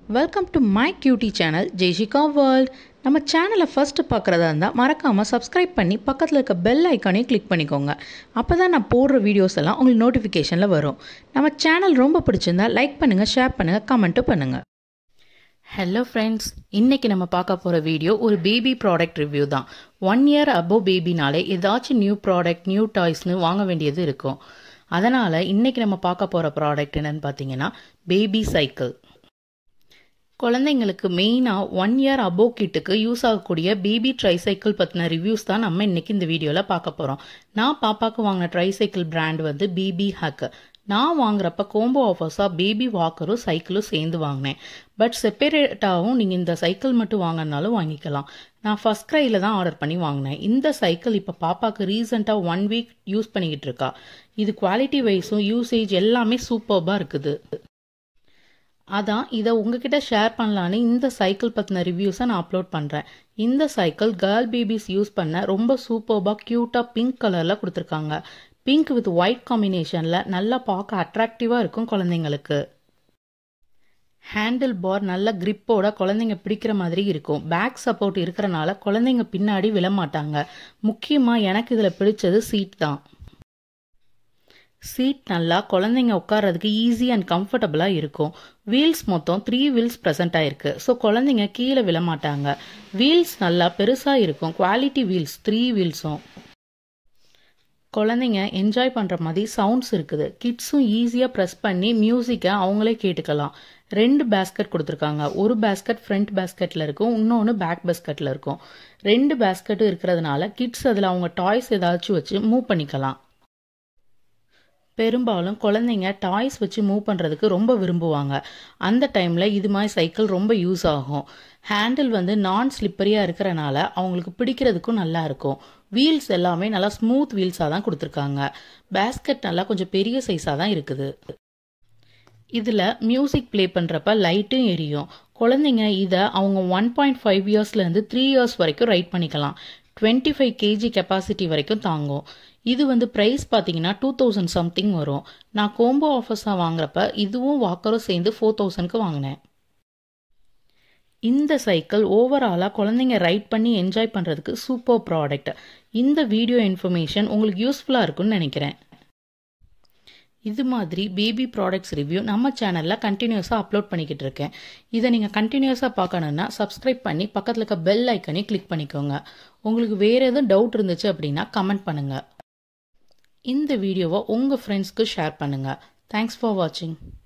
welcome to my cutie channel Jaishika world நம்ம சேனலை first பார்க்குறதா இருந்தால் மறக்காமல் சப்ஸ்கிரைப் பண்ணி பக்கத்தில் இருக்க பெல் ஐக்கானையும் கிளிக் பண்ணிக்கோங்க அப்போ தான் நான் போடுற வீடியோஸ் எல்லாம் உங்களுக்கு நோட்டிஃபிகேஷனில் வரும் நம்ம சேனல் ரொம்ப பிடிச்சிருந்தா லைக் பண்ணுங்கள் ஷேர் பண்ணுங்கள் கமெண்ட்டும் பண்ணுங்கள் ஹலோ ஃப்ரெண்ட்ஸ் இன்றைக்கி நம்ம பார்க்க போகிற வீடியோ ஒரு பேபி ப்ராடக்ட் ரிவ்யூ தான் ஒன் இயர் அபோவ் பேபினாலே ஏதாச்சும் நியூ ப்ராடக்ட் நியூ டாய்ஸ்னு வாங்க வேண்டியது இருக்கும் அதனால் இன்றைக்கி நம்ம பார்க்க போகிற ப்ராடக்ட் என்னன்னு பார்த்தீங்கன்னா பேபி சைக்கிள் குழந்தைங்களுக்கு மெயினாக ஒன் இயர் அபோவ் கிட்டுக்கு யூஸ் ஆகக்கூடிய பேபி ட்ரைசைக்கிள் பற்றின ரிவ்யூஸ் தான் நம்ம இன்னைக்கு இந்த வீடியோவில் பார்க்க போகிறோம் நான் பாப்பாவுக்கு வாங்கின ட்ரைசைக்கிள் பிராண்ட் வந்து பேபி ஹக் நான் வாங்குறப்ப கோம்போ ஆஃபர்ஸாக பேபி வாக்கரும் சைக்கிளும் சேர்ந்து வாங்கினேன் பட் செப்பரேட்டாகவும் நீங்கள் இந்த சைக்கிள் மட்டும் வாங்கினாலும் வாங்கிக்கலாம் நான் ஃபஸ்ட் க்ரையில் தான் ஆர்டர் பண்ணி வாங்கினேன் இந்த சைக்கிள் இப்போ பாப்பாவுக்கு ரீசெண்டாக ஒன் வீக் யூஸ் பண்ணிக்கிட்டு இருக்கா இது குவாலிட்டி வைஸும் யூசேஜ் எல்லாமே சூப்பர்பாக இருக்குது அதான் இதை உங்ககிட்ட ஷேர் பண்ணலான்னு இந்த சைக்கிள் பற்றின ரிவ்யூஸை நான் அப்லோட் பண்ணுறேன் இந்த சைக்கிள் கேர்ள் பேபிஸ் யூஸ் பண்ண ரொம்ப சூப்பர்பாக க்யூட்டாக பிங்க் கலரில் கொடுத்துருக்காங்க பிங்க் வித் ஒயிட் காம்பினேஷனில் நல்லா பார்க்க அட்ராக்டிவாக இருக்கும் குழந்தைங்களுக்கு ஹேண்டில் பார் நல்ல கிரிப்போட குழந்தைங்க பிடிக்கிற மாதிரி இருக்கும் பேக் சப்போர்ட் இருக்கிறனால குழந்தைங்க பின்னாடி விழமாட்டாங்க முக்கியமாக எனக்கு இதில் பிடிச்சது சீட் தான் சீட் நல்லா குழந்தைங்க உட்கார்றதுக்கு ஈஸி அண்ட் கம்ஃபர்டபுளாக இருக்கும் வீல்ஸ் மொத்தம் த்ரீ வீல்ஸ் ப்ரெசென்ட் ஆயிருக்கு ஸோ குழந்தைங்க கீழே விழமாட்டாங்க வீல்ஸ் நல்லா பெருசாக இருக்கும் குவாலிட்டி வீல்ஸ் த்ரீ வீல்ஸும் குழந்தைங்க என்ஜாய் பண்ணுற மாதிரி சவுண்ட்ஸ் இருக்குது கிட்ஸும் ஈஸியாக ப்ரெஸ் பண்ணி மியூசிக்கை அவங்களே கேட்டுக்கலாம் ரெண்டு பேஸ்கெட் கொடுத்துருக்காங்க ஒரு பேஸ்கெட் ஃப்ரண்ட் பேஸ்கெட்டில் இருக்கும் இன்னொன்று பேக் பேஸ்கெட்டில் இருக்கும் ரெண்டு பேஸ்கெட்டும் இருக்கிறதுனால கிட்ஸ் அதில் அவங்க டாய்ஸ் ஏதாச்சும் வச்சு மூவ் பண்ணிக்கலாம் பெரும்பாலும் குழந்தைங்க டாய்ஸ் வச்சு மூவ் பண்ணுறதுக்கு ரொம்ப விரும்புவாங்க அந்த டைமில் இது மாதிரி சைக்கிள் ரொம்ப யூஸ் ஆகும் ஹேண்டில் வந்து நான் ஸ்லிப்பரியாக இருக்கிறனால அவங்களுக்கு பிடிக்கிறதுக்கும் நல்லா இருக்கும் வீல்ஸ் எல்லாமே நல்லா ஸ்மூத் வீல்ஸாக தான் கொடுத்துருக்காங்க பேஸ்கெட் நல்லா கொஞ்சம் பெரிய சைஸாக தான் இருக்குது இதில் மியூசிக் ப்ளே பண்ணுறப்ப லைட்டும் எரியும் குழந்தைங்க இதை அவங்க ஒன் பாயிண்ட் ஃபைவ் இயர்ஸ்லேருந்து த்ரீ இயர்ஸ் வரைக்கும் ரைட் பண்ணிக்கலாம் டுவெண்ட்டி ஃபைவ் கேஜி கெப்பாசிட்டி வரைக்கும் தாங்கும் இது வந்து ப்ரைஸ் பார்த்தீங்கன்னா டூ தௌசண்ட் சம்திங் வரும் நான் கோம்போ ஆஃபர்ஸாக வாங்குறப்ப இதுவும் வாக்கரும் சேர்ந்து ஃபோர் தௌசண்ட்க்கு வாங்கினேன் இந்த சைக்கிள் ஓவராலாக குழந்தைங்க ரைட் பண்ணி என்ஜாய் பண்ணுறதுக்கு சூப்பர் ப்ராடக்ட் இந்த வீடியோ இன்ஃபர்மேஷன் உங்களுக்கு யூஸ்ஃபுல்லாக இருக்கும்னு நினைக்கிறேன் இது மாதிரி பேபி ப்ராடக்ட்ஸ் ரிவ்யூ நம்ம சேனலில் கண்டினியூஸாக அப்லோட் பண்ணிக்கிட்டு இருக்கேன் இதை நீங்கள் கண்டினியூஸாக பார்க்கணுன்னா சப்ஸ்கிரைப் பண்ணி பக்கத்தில் இருக்க பெல் ஐக்கனையும் கிளிக் பண்ணிக்கோங்க உங்களுக்கு வேறு எதுவும் டவுட் இருந்துச்சு அப்படின்னா கமெண்ட் பண்ணுங்கள் இந்த வீடியோவை உங்கள் ஃப்ரெண்ட்ஸ்க்கு ஷேர் பண்ணுங்கள் தேங்க்ஸ் ஃபார் வாட்சிங்